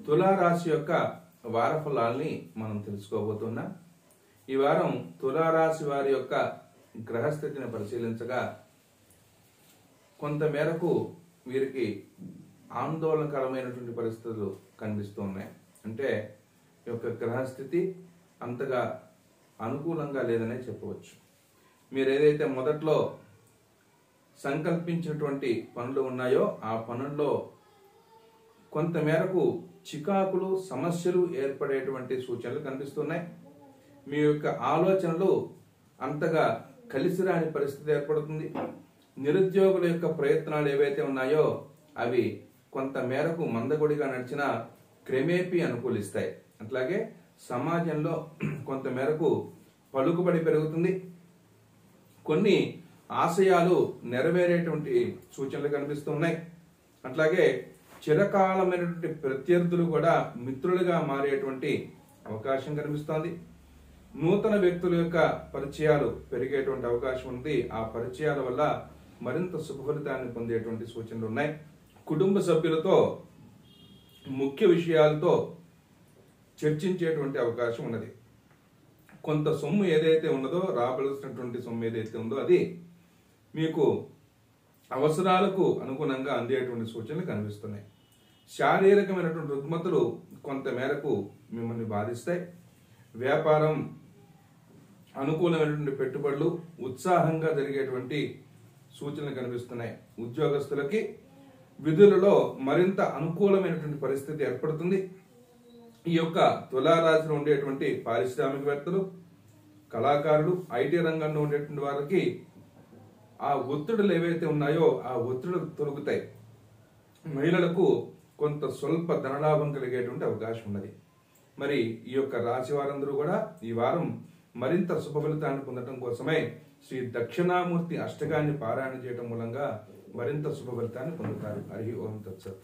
తులారాశి యొక్క వార ఫలాల్ని మనం తెలుసుకోబోతున్నాం ఈ వారం తులారాశి వారి యొక్క గ్రహస్థితిని పరిశీలించగా కొంత మేరకు వీరికి ఆందోళనకరమైనటువంటి పరిస్థితులు కనిపిస్తూ ఉన్నాయి అంటే ఈ యొక్క గ్రహస్థితి అంతగా అనుకూలంగా లేదనే చెప్పవచ్చు మీరు ఏదైతే మొదట్లో సంకల్పించినటువంటి పనులు ఉన్నాయో ఆ పనుల్లో కొంత మేరకు చికాకులు సమస్యలు ఏర్పడేటువంటి సూచనలు కనిపిస్తున్నాయి మీ యొక్క ఆలోచనలు అంతగా కలిసి రాని పరిస్థితి ఏర్పడుతుంది నిరుద్యోగుల యొక్క ప్రయత్నాలు ఏవైతే ఉన్నాయో అవి కొంత మేరకు మందకొడిగా నడిచిన క్రమేపీ అనుకూలిస్తాయి అట్లాగే సమాజంలో కొంత మేరకు పలుకుబడి పెరుగుతుంది కొన్ని ఆశయాలు నెరవేరేటువంటి సూచనలు కనిపిస్తున్నాయి అట్లాగే చిరకాలమైనటువంటి ప్రత్యర్థులు కూడా మిత్రులుగా మారేటువంటి అవకాశం కనిపిస్తోంది నూతన వ్యక్తుల యొక్క పరిచయాలు పెరిగేటువంటి అవకాశం ఉంది ఆ పరిచయాల వల్ల మరింత శుభ ఫలితాన్ని పొందేటువంటి సూచనలు ఉన్నాయి కుటుంబ సభ్యులతో ముఖ్య విషయాలతో చర్చించేటువంటి అవకాశం ఉన్నది కొంత సొమ్ము ఏదైతే ఉన్నదో రాబడాల్సినటువంటి సొమ్ము ఏదైతే ఉందో అది మీకు అవసరాలకు అనుగుణంగా అందేటువంటి సూచనలు కనిపిస్తున్నాయి శారీరకమైనటువంటి రుగ్మతలు కొంత మేరకు మిమ్మల్ని బాధిస్తాయి వ్యాపారం అనుకూలమైనటువంటి పెట్టుబడులు ఉత్సాహంగా జరిగేటువంటి సూచనలు కనిపిస్తున్నాయి ఉద్యోగస్తులకి విధులలో మరింత అనుకూలమైనటువంటి పరిస్థితి ఏర్పడుతుంది ఈ యొక్క తులారాశిలో ఉండేటువంటి పారిశ్రామికవేత్తలు కళాకారులు ఐటీ రంగంలో ఉండేటువంటి వారికి ఆ ఒత్తిడులు ఏవైతే ఉన్నాయో ఆ ఒత్తిడులు తొలగుతాయి మహిళలకు కొంత స్వల్ప ధనలాభం కలిగేటువంటి అవకాశం ఉన్నది మరి ఈ యొక్క రాశి వారందరూ కూడా ఈ వారం మరింత శుభ ఫలితాన్ని పొందడం కోసమే శ్రీ దక్షిణామూర్తి అష్టకాన్ని పారాయణ చేయడం మూలంగా మరింత శుభ ఫలితాన్ని పొందుతారు హరి ఓం తత్సత్